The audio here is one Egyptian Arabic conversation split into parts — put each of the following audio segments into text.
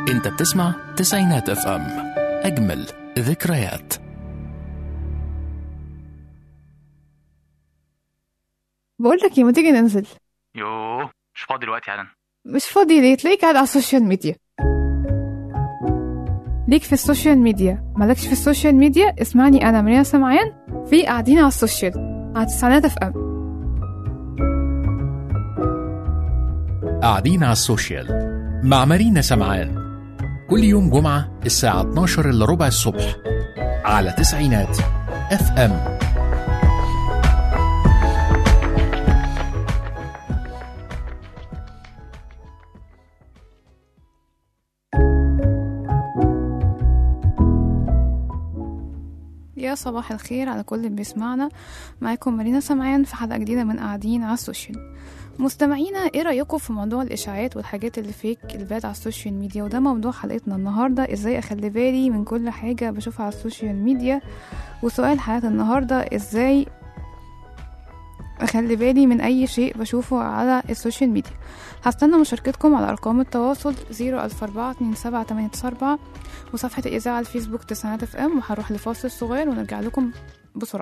انت بتسمع تسعينات اف ام اجمل ذكريات بقول لك ايه ما تيجي ننزل يوه مش فاضي دلوقتي يا مش فاضي ليه تلاقيك قاعد على السوشيال ميديا ليك في السوشيال ميديا مالكش في السوشيال ميديا اسمعني انا مريم سمعان في قاعدين على السوشيال على تسعينات اف ام قاعدين على السوشيال مع مارينا سمعان كل يوم جمعة الساعة 12 إلا ربع الصبح على تسعينات اف ام يا صباح الخير على كل اللي بيسمعنا معاكم مارينا سمعان في حلقة جديدة من قاعدين على السوشيال مستمعينا ايه رأيكم في موضوع الإشاعات والحاجات اللي فيك اللي بقت على السوشيال ميديا وده موضوع حلقتنا النهاردة ازاي اخلي بالي من كل حاجة بشوفها على السوشيال ميديا وسؤال حلقة النهاردة ازاي اخلي بالي من اي شيء بشوفه على السوشيال ميديا هستنى مشاركتكم على ارقام التواصل 004278994 وصفحة الإذاعة الفيسبوك تسعينات اف ام وهروح لفاصل صغير ونرجع لكم بسرعة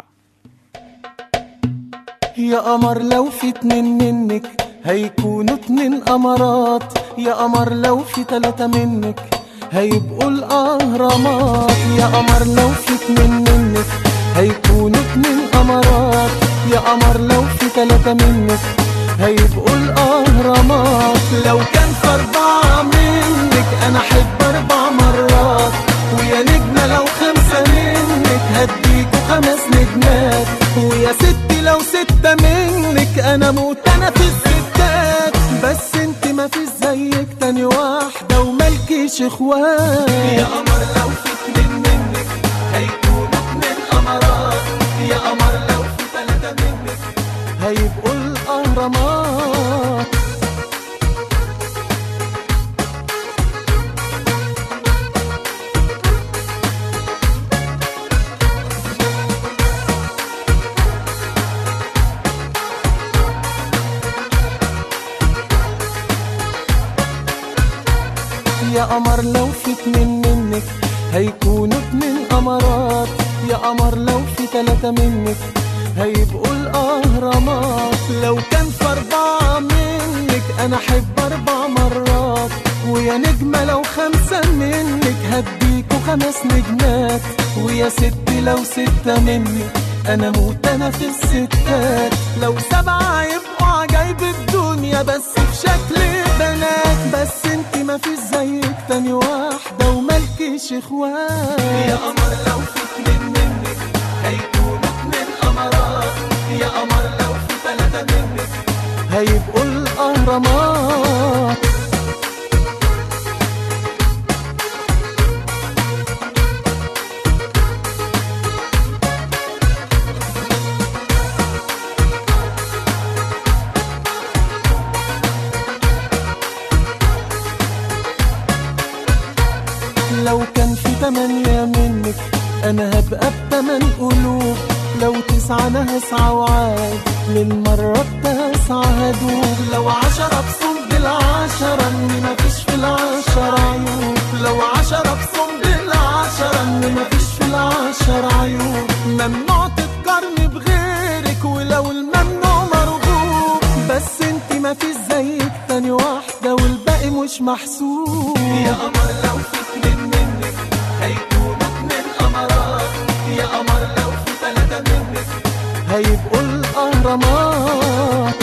يا قمر لو في اتنين منك هيكونوا اتنين قمرات يا قمر لو في تلاتة منك هيبقوا الأهرامات يا قمر لو في اتنين منك هيكونوا اتنين قمرات يا قمر لو في تلاتة منك هيبقوا الأهرامات لو كان في أربعة منك أنا أحب أربع مرات ويا نجمة لو خمسة منك هديكوا خمس نجمات ويا ستي لو ستة منك أنا موت أنا في الستات بس انت ما فيش زيك تاني واحدة وملكيش اخوات يا قمر لو في اتنين منك هيكونوا اتنين قمرات يا قمر لو في تلاتة منك هيبقوا الأهرامات يا قمر لو في اتنين منك هيكونوا اتنين قمرات يا قمر لو في تلاتة منك هيبقوا الأهرامات لو كان في أربعة منك أنا أحب أربع مرات ويا نجمة لو خمسة منك هديكوا خمس نجمات ويا ست لو ستة منك أنا موت أنا في الستات لو سبعة يبقوا عجايب الدنيا بس في شكل بنات بس انت ما فيش زيك تاني واحدة وملكيش اخوات يا قمر لو في اتنين منك هيكونوا اتنين قمرات يا قمر لو في تلاتة منك هيبقوا الأهرامات لو كان في تمانية منك أنا هبقى بتمن قلوب لو تسعة أنا هسعى وعاد للمرة التاسعة هدوب لو عشرة بصمد العشرة إن مفيش في العشرة عيوب لو عشرة بصمد العشرة إن مفيش في العشرة عيوب ممنوع تتقارني بغيرك ولو الممنوع مرغوب بس انت مفيش زيك تاني واحدة والباقي مش محسوب يا قمر لو في اتنين منك هيكونوا اتنين قمرات يا قمر لو في تلاتة منك هيبقوا الأهرامات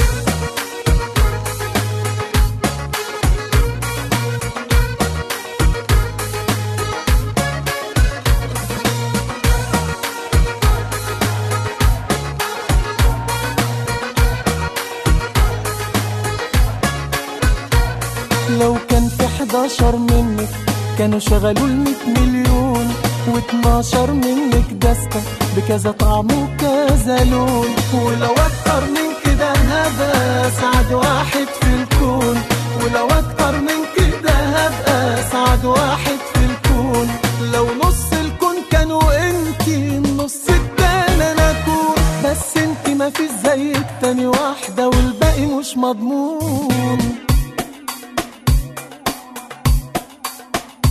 لو كان في 11 منك كانوا شغلوا ال 100 مليون و12 منك دستة بكذا طعم وكذا لون ولو اكتر من كده هبقى اسعد واحد في الكون ولو اكتر من كده هبقى اسعد واحد في الكون لو نص الكون كانوا انتي النص التاني انا اكون بس انتي ما فيش زيك تاني واحدة والباقي مش مضمون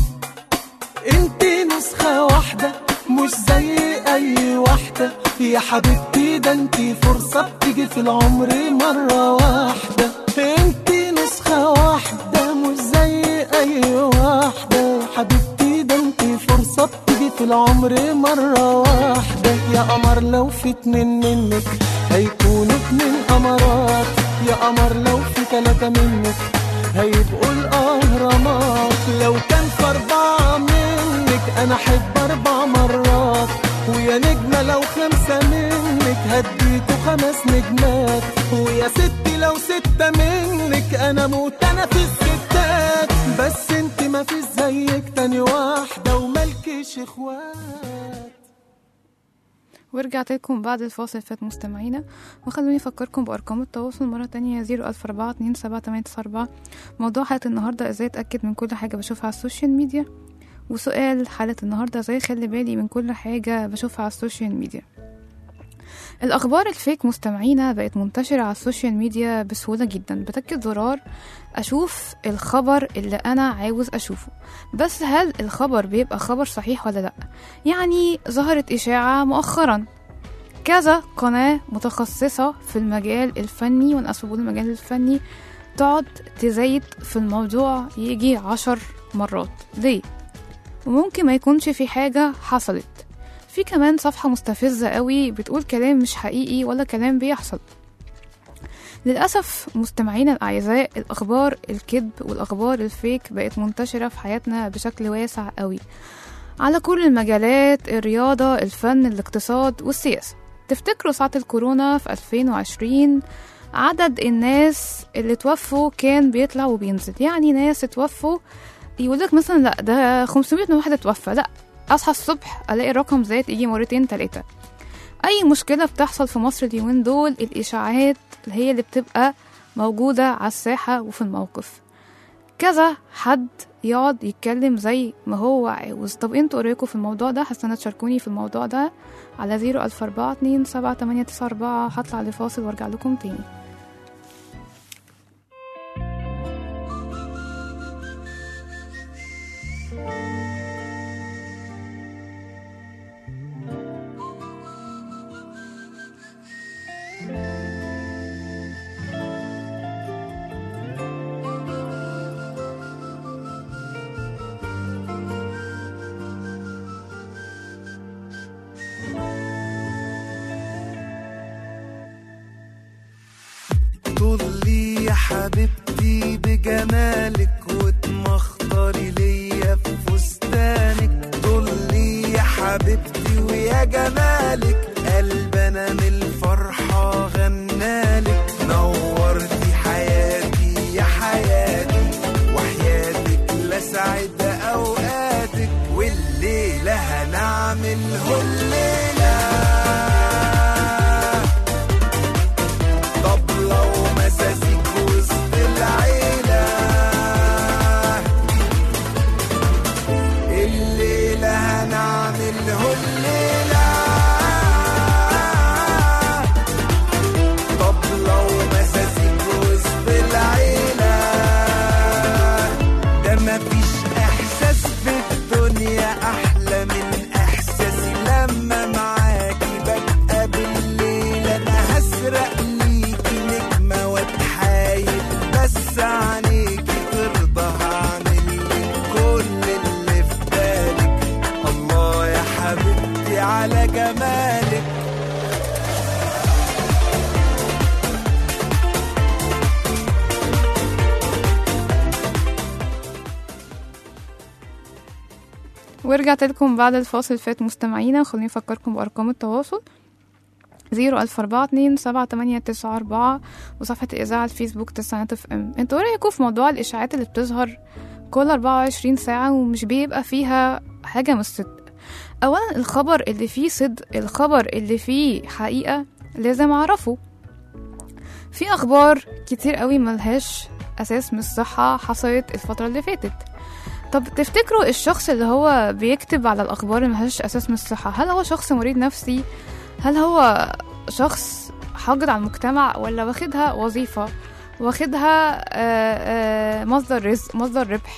مش زي اي واحدة يا حبيبتي ده انتي فرصة بتيجي في العمر مرة واحدة انتي نسخة واحدة مش زي اي واحدة يا حبيبتي ده انتي فرصة بتيجي في العمر مرة واحدة يا قمر لو في اتنين منك هيكونوا اتنين قمرات يا قمر لو في تلاتة منك هيبقوا الأهرامات لو كان في أربعة منك أنا أحب أربع مرات ويا نجمة لو خمسة منك هديكوا خمس نجمات ويا ستي لو ستة منك أنا موت أنا في الستات بس انت ما فيش زيك تاني واحدة وملكش اخوات ورجعت لكم بعد الفاصل فات مستمعينا وخلوني أفكركم بأرقام التواصل مرة تانية زيرو ألف أربعة اتنين سبعة تمانية تسعة أربعة موضوع حلقة النهاردة ازاي أتأكد من كل حاجة بشوفها على السوشيال ميديا وسؤال حلقة النهاردة ازاي أخلي بالي من كل حاجة بشوفها على السوشيال ميديا الأخبار الفيك مستمعينا بقت منتشرة على السوشيال ميديا بسهولة جدا بتكت زرار أشوف الخبر اللي أنا عاوز أشوفه بس هل الخبر بيبقى خبر صحيح ولا لأ؟ يعني ظهرت إشاعة مؤخرا كذا قناة متخصصة في المجال الفني وأنا أقصد بقول المجال الفني تقعد تزيد في الموضوع يجي عشر مرات ليه؟ وممكن ما يكونش في حاجة حصلت في كمان صفحة مستفزة قوي بتقول كلام مش حقيقي ولا كلام بيحصل للأسف مستمعينا الأعزاء الأخبار الكذب والأخبار الفيك بقت منتشرة في حياتنا بشكل واسع قوي على كل المجالات الرياضة الفن الاقتصاد والسياسة تفتكروا ساعة الكورونا في 2020 عدد الناس اللي توفوا كان بيطلع وبينزل يعني ناس اتوفوا يقولك مثلا لا ده 500 واحد اتوفى لا اصحى الصبح الاقي الرقم زاد يجي مرتين تلاتة اي مشكله بتحصل في مصر اليومين دول الاشاعات هي اللي بتبقى موجوده على الساحه وفي الموقف كذا حد يقعد يتكلم زي ما هو عاوز طب انتوا ايه رايكم في الموضوع ده حاسه تشاركوني في الموضوع ده على زيرو الف اربعة اتنين سبعة تمانية تسعة اربعة هطلع لفاصل وارجع لكم تاني طلي يا حبيبتي بجمالك وتمخطري ليا في فستانك طلي يا حبيبتي ويا جمالك قلبنا من الفرحة غنالك نورتي حياتي يا حياتي وحياتك لسعد أوقاتك والليلة هنعمله الليلة طبلة ومزازيك وسط العيلة الليلة هنعمله الليلة طبلة ومزازيك وسط العيلة ده مفيش إحساس في الدنيا أحلى من إحساسي لما معاكي ببقى بالليل أنا هسرق ليكي نجمة واتحايل بس عينيكي ترضى هعمل لك كل اللي في بالك الله يا حبيبتي على جمالك ورجعت لكم بعد الفاصل فات مستمعينا خلوني أفكركم بأرقام التواصل زيرو ألف أربعة اتنين سبعة تمانية تسعة أربعة وصفحة الإذاعة الفيسبوك تسعينات اف ام انتوا ايه رأيكم في موضوع الإشاعات اللي بتظهر كل أربعة وعشرين ساعة ومش بيبقى فيها حاجة مش صدق أولا الخبر اللي فيه صدق الخبر اللي فيه حقيقة لازم أعرفه في أخبار كتير قوي ملهاش أساس من الصحة حصلت الفترة اللي فاتت طب تفتكروا الشخص اللي هو بيكتب على الأخبار اللي ملهاش أساس من الصحة هل هو شخص مريض نفسي هل هو شخص حاقد على المجتمع ولا واخدها وظيفة واخدها آه، آه، مصدر رزق مصدر ربح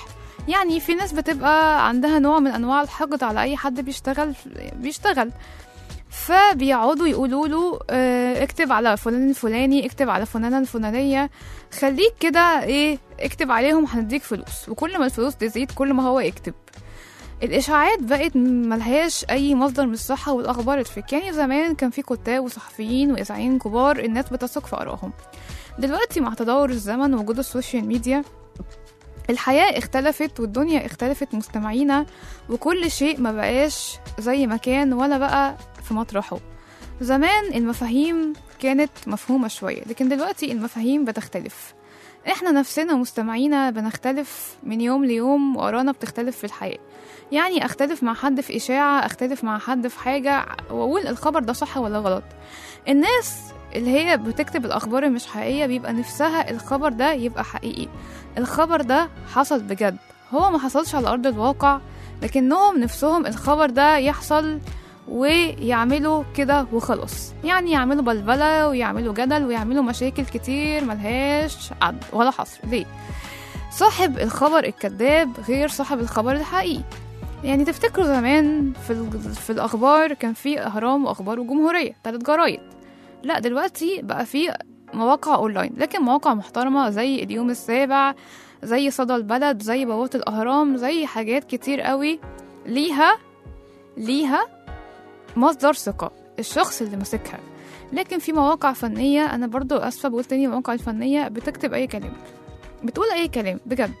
يعني في ناس بتبقى عندها نوع من انواع الحقد على اي حد بيشتغل بيشتغل فبيقعدوا يقولوا له آه، اكتب على فلان الفلاني اكتب على فلانة الفلانية خليك كده ايه اكتب عليهم هنديك فلوس وكل ما الفلوس تزيد كل ما هو يكتب الإشاعات بقت ملهاش أي مصدر من الصحة والأخبار الفيك يعني زمان كان في كتاب وصحفيين وإذاعيين كبار الناس بتثق في آرائهم دلوقتي مع تدهور الزمن ووجود السوشيال ميديا الحياة اختلفت والدنيا اختلفت مستمعينا وكل شيء ما بقاش زي ما كان ولا بقى في مطرحه زمان المفاهيم كانت مفهومة شوية لكن دلوقتي المفاهيم بتختلف احنا نفسنا مستمعينا بنختلف من يوم ليوم وآرانا بتختلف في الحياة يعني اختلف مع حد في إشاعة اختلف مع حد في حاجة وأقول الخبر ده صح ولا غلط الناس اللي هي بتكتب الأخبار المش حقيقية بيبقى نفسها الخبر ده يبقى حقيقي الخبر ده حصل بجد هو ما حصلش على أرض الواقع لكنهم نفسهم الخبر ده يحصل ويعملوا كده وخلاص يعني يعملوا بلبلة ويعملوا جدل ويعملوا مشاكل كتير ملهاش عد ولا حصر ليه صاحب الخبر الكذاب غير صاحب الخبر الحقيقي يعني تفتكروا زمان في, ال- في الأخبار كان في أهرام وأخبار وجمهورية تلات جرايد لا دلوقتي بقى في مواقع أونلاين لكن مواقع محترمة زي اليوم السابع زي صدى البلد زي بوابة الأهرام زي حاجات كتير قوي ليها ليها مصدر ثقة الشخص اللي ماسكها لكن في مواقع فنية أنا برضو أسفة بقول تاني المواقع الفنية بتكتب أي كلام بتقول أي كلام بجد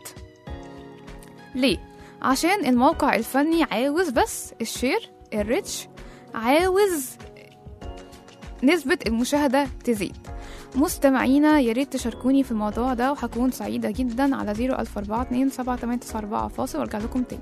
ليه؟ عشان الموقع الفني عاوز بس الشير الريتش عاوز نسبة المشاهدة تزيد مستمعينا يا ريت تشاركوني في الموضوع ده وهكون سعيدة جدا على 00442 7894 فاصل وارجع لكم تاني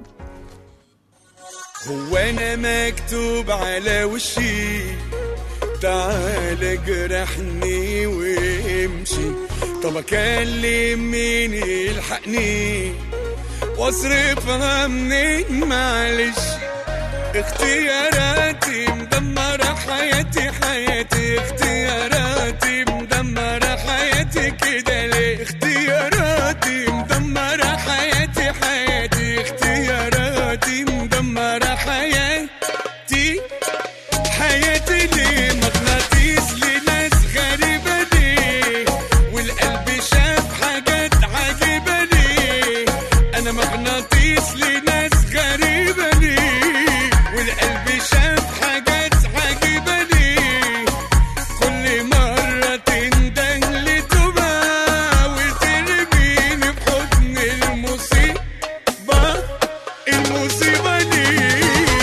هو انا مكتوب على وشي تعال جرحني وامشي طب اكلم مين يلحقني واصرفها منين معلش اختياراتي مدمرة حياتي حياتي اختياراتي مدمرة حياتي كده ليه اختياراتي مدمرة حياتي حياتي اختياراتي مدمرة حياتي حياتي ليه مغناطيس لناس غريبة ليه والقلب شاف حاجات عجيبة ليه أنا مغناطيس لناس غريبة ليه والقلب شاف حاجات عجيبة ليه كل مرة تنده لتوبة وترميني في حضن المصيبة المصيبة ليه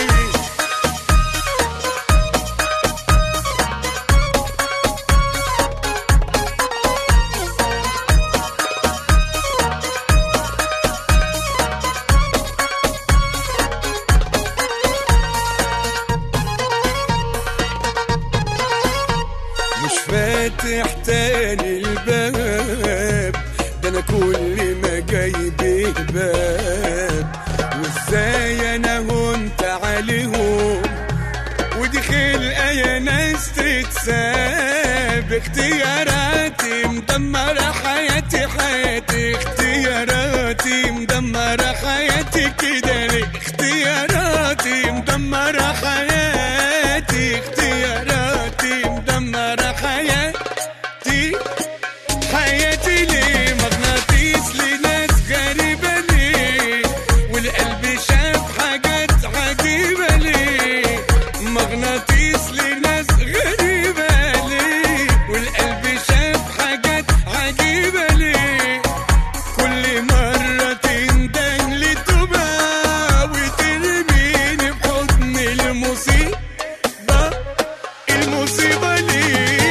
مش فاتح تاني الباب ده انا كل ما جايب باب وازاي انا هنت عليهم ودي خلقه يا ناس تتساب اختياراتي مدمرة حياتي حياتي اختياراتي مدمرة حياتي كده ليه اختياراتي مدمرة حياتي اختياراتي مدمرة حياتي حياتي ليه مغناطيس لناس غريبة ليه والقلب شاف حاجات عجيبة ليه مغناطيس لناس غريبة ليه والقلب شاف حاجات عجيبة ليه كل مرة تندن لتوبة وترميني في حضن المصيبة المصيبة ليه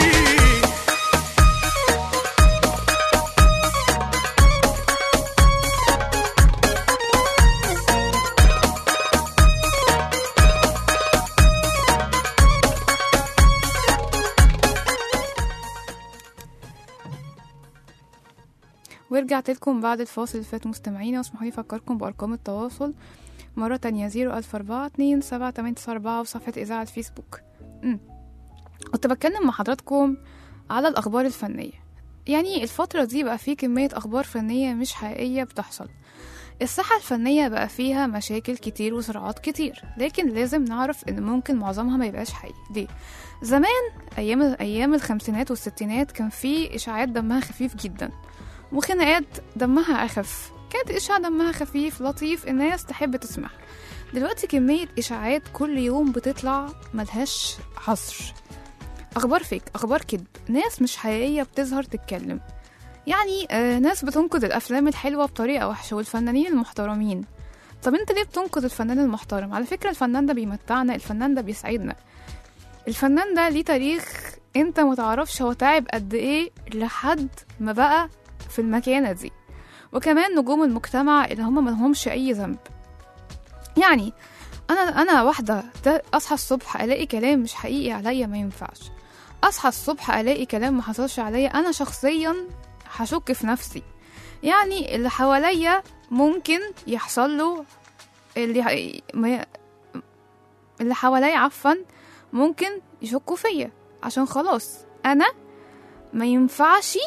ورجعت لكم بعد الفاصل اللي فات مستمعينا واسمحوا لي افكركم بارقام التواصل مرة تانية زيرو ألف أربعة اتنين سبعة تمانية تسعة أربعة وصفحة إذاعة الفيسبوك أمم. كنت بتكلم مع حضراتكم على الأخبار الفنية يعني الفترة دي بقى في كمية أخبار فنية مش حقيقية بتحصل الساحة الفنية بقى فيها مشاكل كتير وصراعات كتير لكن لازم نعرف ان ممكن معظمها ما يبقاش حقيقي ليه زمان ايام ايام الخمسينات والستينات كان في اشاعات دمها خفيف جدا وخناقات دمها اخف كانت اشاعة دمها خفيف لطيف الناس تحب تسمعها دلوقتي كمية اشاعات كل يوم بتطلع ملهاش حصر اخبار فيك اخبار كذب ناس مش حقيقية بتظهر تتكلم يعني آه ناس بتنقد الافلام الحلوة بطريقة وحشة والفنانين المحترمين طب انت ليه بتنقد الفنان المحترم على فكرة الفنان ده بيمتعنا الفنان ده بيسعدنا الفنان ده ليه تاريخ انت متعرفش هو تعب قد ايه لحد ما بقى في المكانة دي وكمان نجوم المجتمع اللي هم ملهمش اي ذنب يعني انا انا واحده ت- اصحى الصبح الاقي كلام مش حقيقي عليا ما ينفعش اصحى الصبح الاقي كلام ما حصلش عليا انا شخصيا هشك في نفسي يعني اللي حواليا ممكن يحصل له اللي ح- ما ي- اللي حواليا عفوا ممكن يشكوا فيا عشان خلاص انا ما ينفعش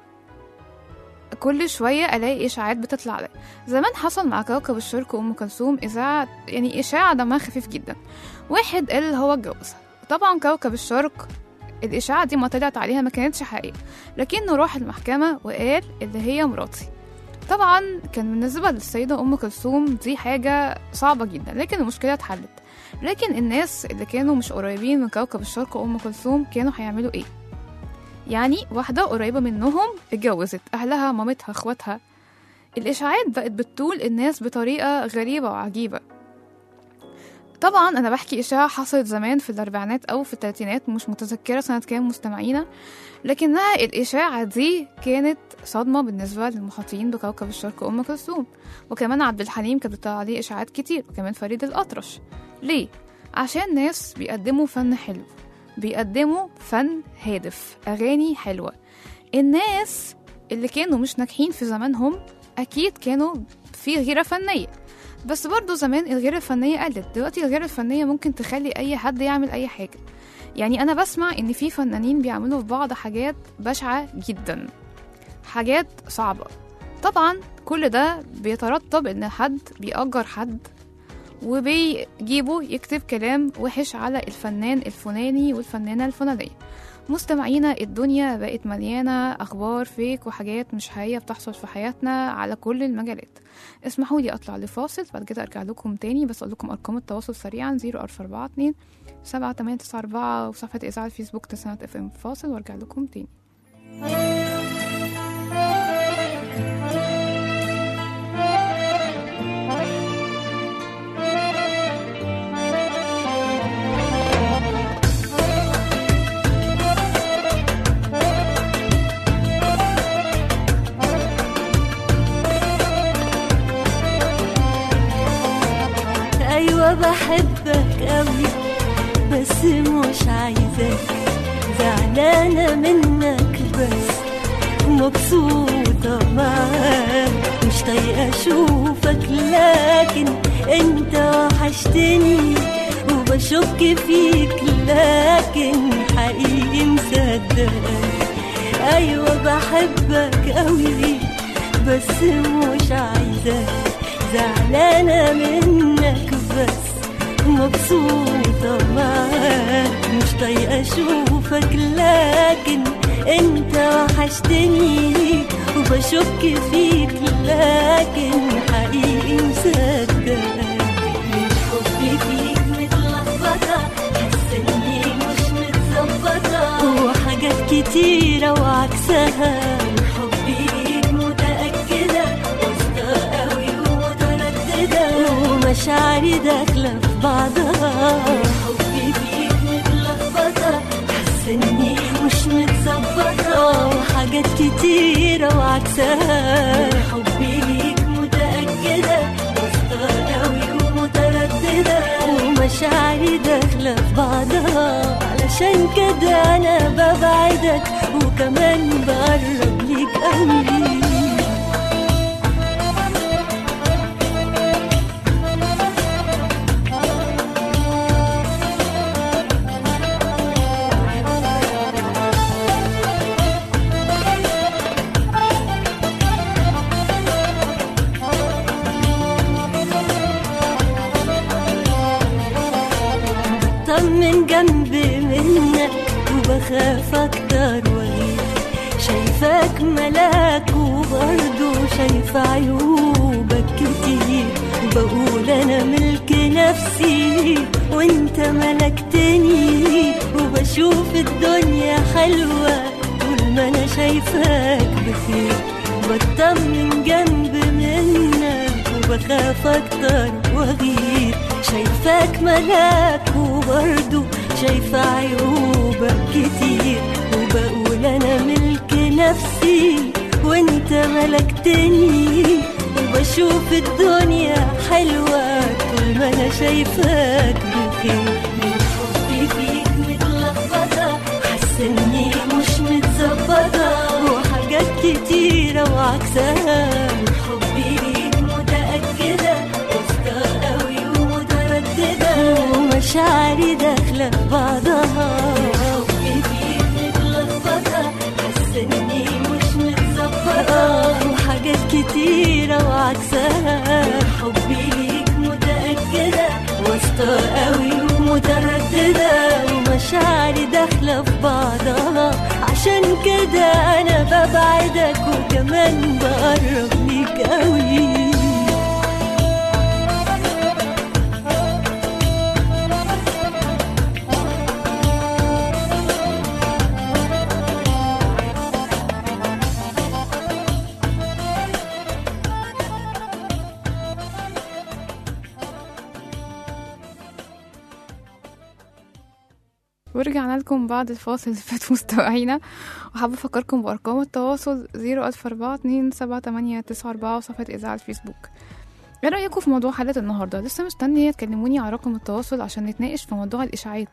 كل شوية ألاقي إشاعات بتطلع عليا زمان حصل مع كوكب الشرق وأم كلثوم إذاعة يعني إشاعة دمها خفيف جدا واحد قال هو اتجوزها طبعا كوكب الشرق الإشاعة دي ما طلعت عليها ما كانتش حقيقة لكنه راح المحكمة وقال اللي هي مراتي طبعا كان بالنسبة للسيدة أم كلثوم دي حاجة صعبة جدا لكن المشكلة اتحلت لكن الناس اللي كانوا مش قريبين من كوكب الشرق وأم كلثوم كانوا هيعملوا إيه يعني واحدة قريبة منهم اتجوزت أهلها مامتها اخواتها الإشاعات بقت بتطول الناس بطريقة غريبة وعجيبة طبعا أنا بحكي إشاعة حصلت زمان في الأربعينات أو في التلاتينات مش متذكرة سنة كام مستمعينا لكنها الإشاعة دي كانت صدمة بالنسبة للمحاطين بكوكب الشرق أم كلثوم وكمان عبد الحليم كانت بتطلع عليه إشاعات كتير وكمان فريد الأطرش ليه؟ عشان ناس بيقدموا فن حلو بيقدموا فن هادف أغاني حلوة الناس اللي كانوا مش ناجحين في زمانهم أكيد كانوا في غيرة فنية بس برضو زمان الغيرة الفنية قلت دلوقتي الغيرة الفنية ممكن تخلي أي حد يعمل أي حاجة يعني أنا بسمع إن في فنانين بيعملوا في بعض حاجات بشعة جدا حاجات صعبة طبعا كل ده بيترتب إن حد بيأجر حد وبيجيبه يكتب كلام وحش على الفنان الفلاني والفنانة الفلانية مستمعينا الدنيا بقت مليانة أخبار فيك وحاجات مش حقيقية بتحصل في حياتنا على كل المجالات اسمحوا لي أطلع لفاصل بعد كده أرجع لكم تاني بس أقول لكم أرقام التواصل سريعا 0442 7894 وصفحة إذاعة الفيسبوك تسعة اف ام فاصل وأرجع لكم تاني ايوه بحبك قوي بس مش عايزاك زعلانه منك بس مبسوطه معاك مش طايقه اشوفك لكن انت وحشتني وبشك فيك لكن حقيقي مصدقك ايوه بحبك قوي بس مش عايزاك زعلانة منك بس مبسوطة معاك مش طايقة أشوفك لكن أنت وحشتني وبشك فيك لكن حقيقي مصدقك من حبي فيك متلخبطة حاسة إني مش متظبطة وحاجات كتيرة وعكسها من حبي ليك متأكدة واثقة قوي ومترددة ومشاعري داخلة في بعضها حبي فيك متلخبطة حاسة إني مش متظبطة وحاجات كتيرة وعكسها حبي ليك متأكدة واثقة قوي ومترددة ومشاعري داخلة في بعضها علشان كده أنا ببعدك وكمان بقرب ليك قوي بطمن جنبي منك وبخاف اكتر واغير شايفاك ملاك وبرضه شايفة عيوبك كتير بقول انا ملك نفسي وانت ملكتني وبشوف الدنيا حلوة طول ما انا شايفاك بخير بطمن جنب منك وبخاف اكتر واغير شايفاك ملاك وبرضه شايفة عيوبك كتير وبقول انا ملك نفسي وانت ملكتني وبشوف الدنيا حلوة طول ما انا شايفاك بخير من حبي فيك متلخبطة حاسة اني مش متظبطة وحاجات كتيرة وعكسها من حبي ليك متأكدة واثقة قوي ومترددة ومشاعري داخلة في بعضها حبي فيك متلخبطة حاسة اني مش متظبطة وحاجات كتيرة وعكسها حبي ليك متأكدة واثقة قوي ومترددة ومشاعري داخلة في بعضها عشان كده أنا ببعدك وكمان بقرب ليك قوي ورجعنا لكم بعد الفاصل اللي فات مستمعينا وحابة أفكركم بأرقام التواصل زيرو ألف أربعة اتنين سبعة تمانية تسعة أربعة وصفحة إذاعة الفيسبوك ايه رأيكم في موضوع حلقة النهاردة لسه مستنية تكلموني على رقم التواصل عشان نتناقش في موضوع الإشاعات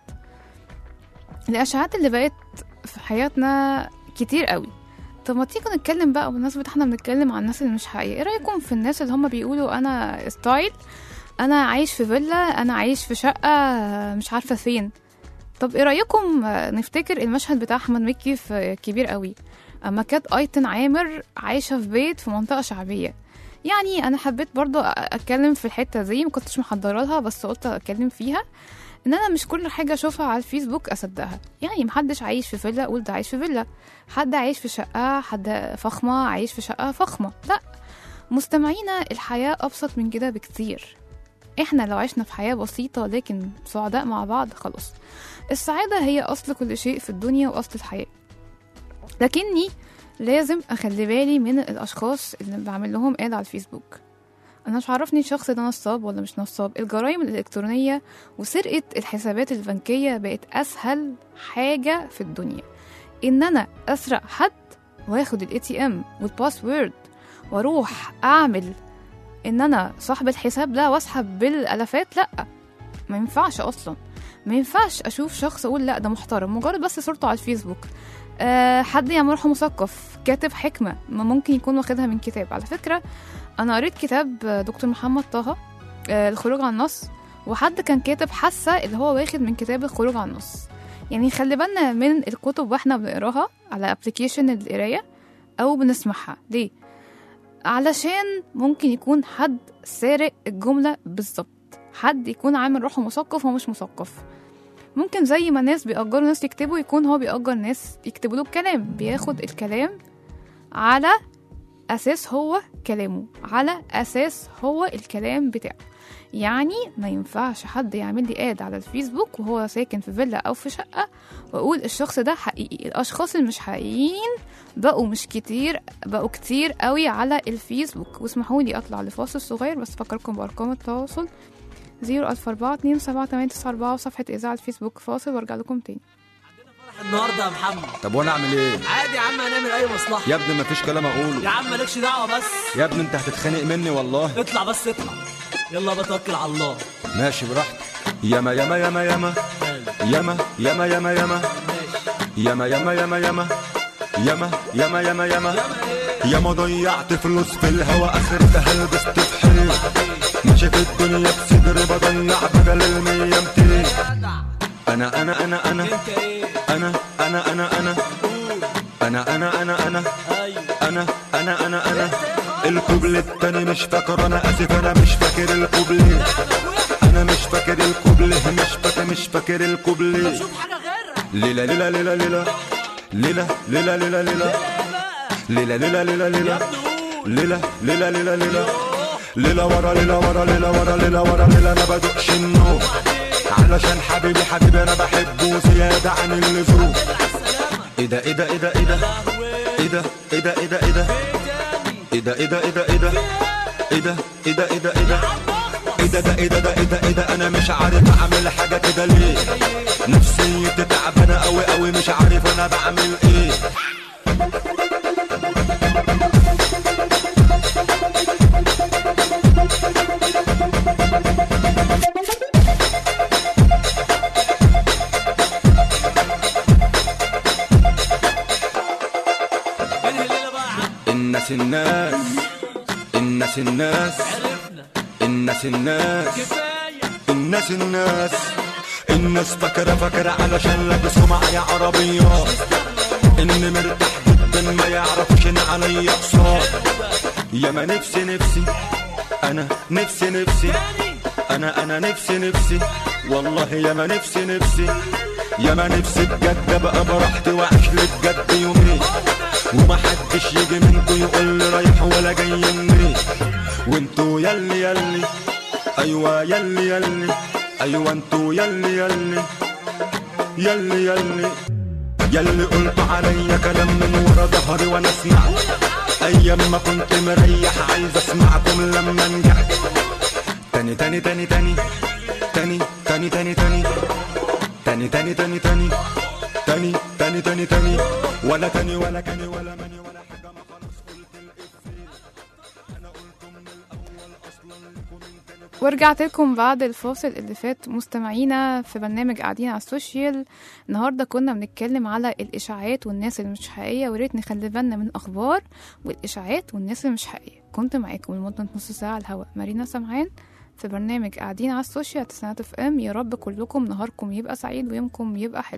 الإشاعات اللي بقت في حياتنا كتير قوي طب ما تيجي نتكلم بقى بمناسبة احنا بنتكلم عن الناس اللي مش حقيقية ايه رأيكم في الناس اللي هم بيقولوا أنا ستايل أنا عايش في فيلا أنا عايش في شقة مش عارفة فين طب ايه رايكم آه، نفتكر المشهد بتاع احمد مكي في كبير قوي اما كانت ايتن عامر عايشه في بيت في منطقه شعبيه يعني انا حبيت برضو أ- اتكلم في الحته دي ما كنتش محضره لها بس قلت اتكلم فيها ان انا مش كل حاجه اشوفها على الفيسبوك اصدقها يعني محدش عايش في فيلا اقول ده عايش في فيلا حد عايش في شقه حد فخمه عايش في شقه فخمه لا مستمعينا الحياه ابسط من كده بكتير احنا لو عشنا في حياه بسيطه لكن سعداء مع بعض خلاص السعادة هي أصل كل شيء في الدنيا وأصل الحياة لكني لازم أخلي بالي من الأشخاص اللي بعمل لهم إد على الفيسبوك أنا مش عارفني الشخص ده نصاب ولا مش نصاب الجرائم الإلكترونية وسرقة الحسابات البنكية بقت أسهل حاجة في الدنيا إن أنا أسرق حد وآخد الاي تي ام والباسورد واروح اعمل ان انا صاحب الحساب ده واسحب بالالافات لا ما ينفعش اصلا ما ينفعش اشوف شخص اقول لا ده محترم مجرد بس صورته على الفيسبوك أه حد يعمل روحه مثقف كاتب حكمه ما ممكن يكون واخدها من كتاب على فكره انا قريت كتاب دكتور محمد طه أه الخروج عن النص وحد كان كاتب حاسه اللي هو واخد من كتاب الخروج عن النص يعني خلي بالنا من الكتب واحنا بنقراها على ابلكيشن القرايه او بنسمعها ليه علشان ممكن يكون حد سارق الجمله بالظبط حد يكون عامل روحه مثقف ومش مثقف ممكن زي ما ناس بيأجروا ناس يكتبوا يكون هو بيأجر ناس يكتبوا له الكلام بياخد الكلام على أساس هو كلامه على أساس هو الكلام بتاعه يعني ما ينفعش حد يعمل لي اد على الفيسبوك وهو ساكن في فيلا او في شقه واقول الشخص ده حقيقي الاشخاص المش حقيقيين بقوا مش كتير بقوا كتير قوي على الفيسبوك واسمحوا لي اطلع لفاصل صغير بس فكركم بارقام التواصل 004278994 وصفحة إذاعة الفيسبوك فاصل وارجع لكم تاني النهارده يا محمد طب وانا اعمل ايه عادي يا عم هنعمل اي مصلحه يا ابني مفيش كلام يا اقوله عم مالكش دعوه بس يا ابني انت هتتخانق مني والله اطلع بس اطلع يلا بتوكل على الله ماشي براحتك ياما ياما ياما ياما ياما ياما ياما ياما ياما ياما ياما ياما ياما ياما ياما ياما ياما ضيعت فلوس في الهوا اخرتها لبست في حيط ماشي في الدنيا بصدري بضيع بدل المية ميتين انا انا انا انا انت ايه انا انا انا انا انا انا انا انا ايوه انا انا انا انا الكوبل التاني مش فاكر انا اسف انا مش فاكر الكوبل انا مش فاكر الكوبليه مش فاكر مش فاكر الكوبليه شوف حاجه غيرها ليلة ليلة ليلة ليلة ليلة ليلة ليلة ليلة ليلة ليلة ليلة ليلة ليلة ليلة ليلة ليلة ليلة ورا ليلة ورا ليلة ورا ليلة ورا ليلة انا بدقش النوم علشان حبيبي حبيبي انا بحبه زيادة عن اللزوم ايه ده ايه ده ايه ده ايه ده ايه ده ايه ده ايه ده ايه ده ايه ده ايه ده ايه ده ايه ده ايه ده ايه ده ايه ده ايه ده ايه ده ده ايه ده ده ايه ده ايه ده انا مش عارف اعمل حاجه كده ليه نفسيتي تعبانه قوي قوي مش عارف انا بعمل ايه انهي الليله بقى يا عم الناس الناس الناس الناس عرفنا الناس الناس كفايه الناس الناس الناس فاكرة فاكرة علشان لابسوا معايا عربيات اني مرتاح جدا ما يعرفوش ان عليا اقساط يا ما نفسي نفسي انا نفسي نفسي انا انا نفسي نفسي والله يا ما نفسي نفسي يا ما نفسي بجد ابقى براحتي واعيش لي بجد يومين وما حدش يجي منكم يقول لي رايح ولا جاي منين وانتوا يلي يلي ايوه يلي يلي ايوه انتوا يلي يلي يلي يلي يلي قلتوا عليا كلام من ورا ظهري وانا سمعت ايام ما كنت مريح عايز اسمعكم لما نجحت تاني تاني تاني تاني تاني تاني تاني تاني تاني تاني تاني تاني تاني تاني تاني تاني ولا تاني ولا كاني ولا ماني ولا حاجه ما خلاص قلت الافيه انا قلته من الاول اصلا لكم من تاني ورجعت لكم بعد الفاصل اللي فات مستمعينا في برنامج قاعدين على السوشيال النهارده كنا بنتكلم على الاشاعات والناس اللي مش حقيقيه وريت نخلي بالنا من اخبار والاشاعات والناس اللي مش حقيقيه كنت معاكم لمده نص ساعه على الهواء مارينا سمعان في برنامج قاعدين على السوشيال تسعينات اف ام يا رب كلكم نهاركم يبقى سعيد ويومكم يبقى حلو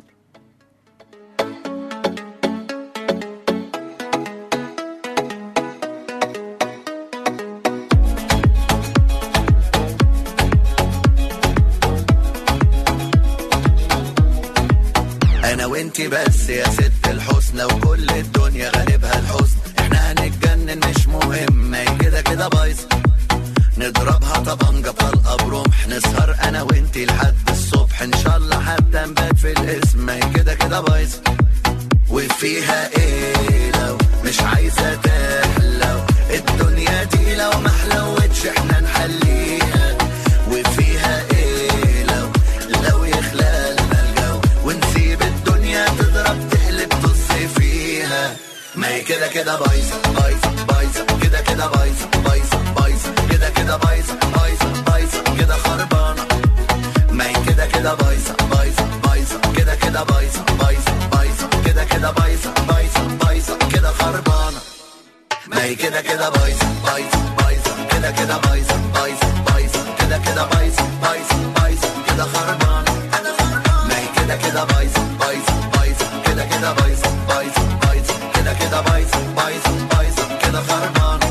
انا وانتي بس يا ست الحسنى وكل الدنيا غالبها الحزن احنا هنتجنن مش مهم ما هي كده كده بايظه نضربها طبنجة طلقة برمح نسهر انا وانتي لحد الصبح ان شاء الله حتى نبات في الاسم ما هي كده كده بايظه وفيها ايه لو مش عايزة تحلو الدنيا دي لو ما حلوتش احنا نحليها وفيها ايه لو لو يخلى لنا الجو ونسيب الدنيا تضرب تقلب تص فيها ما هي كده كده بايظة بايظة بايظة كده كده بايظة بايظة بايظة كده كده بايظة بايظة بايظة كده خربانة ما هي كده كده بايظة بايظة بايظة كده كده بايظة بايظة بايظة كده كده بايظة بايظة بايظة كده خربانة ما هي كده كده بايظة بايظة بايظة كده كده بايظة بايظة بايظة كده كده بايظة بايظة بايظة كده خربانة ما هي كده كده بايظة بايظة بايظة كده كده بايظة بايظة بايظة كده كده بايظة بايظة بايظة كده خربانة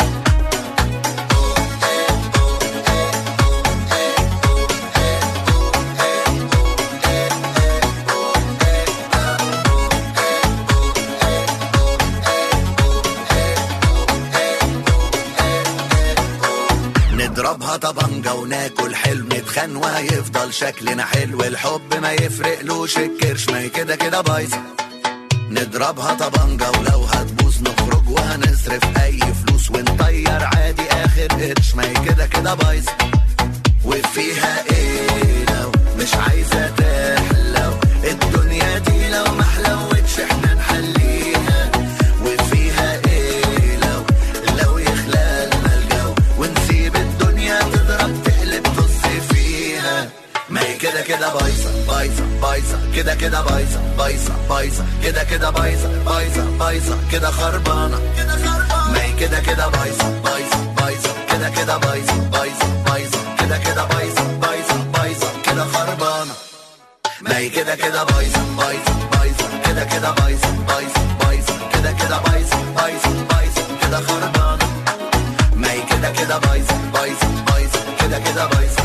نضربها طبنجة وناكل حلو نتخان وهيفضل شكلنا حلو الحب ما يفرقلوش الكرش ما هي كده كده بايظة نضربها طبنجة ولو هتبوظ نخرج وهنصرف أي فلوس ونطير عادي آخر قرش ما هي كده كده بايظة وفيها ايه لو مش عايزة تحلو الدنيا دي لو ما حلوتش احنا نحليها وفيها ايه لو لو يخلى لنا الجو ونسيب الدنيا تضرب تقلب تص فيها ما هي كده كده بايظة بايظة بايظة كده كده بايظة بايظة بايظة كده كده بايظة بايظة بايظة كده خربانة ما هي كده كده بايظة بايظة بايظة كده كده بايظة بايظة بايظة كده كده بايظة بايظة بايظة كده خربانة ما هي كده كده بايظة بايظة بايظة كده كده بايظة بايظة بايظة كده كده بايظة بايظة بايظة كده خربانة ما هي كده كده بايظة بايظة بايظة كده كده بايظة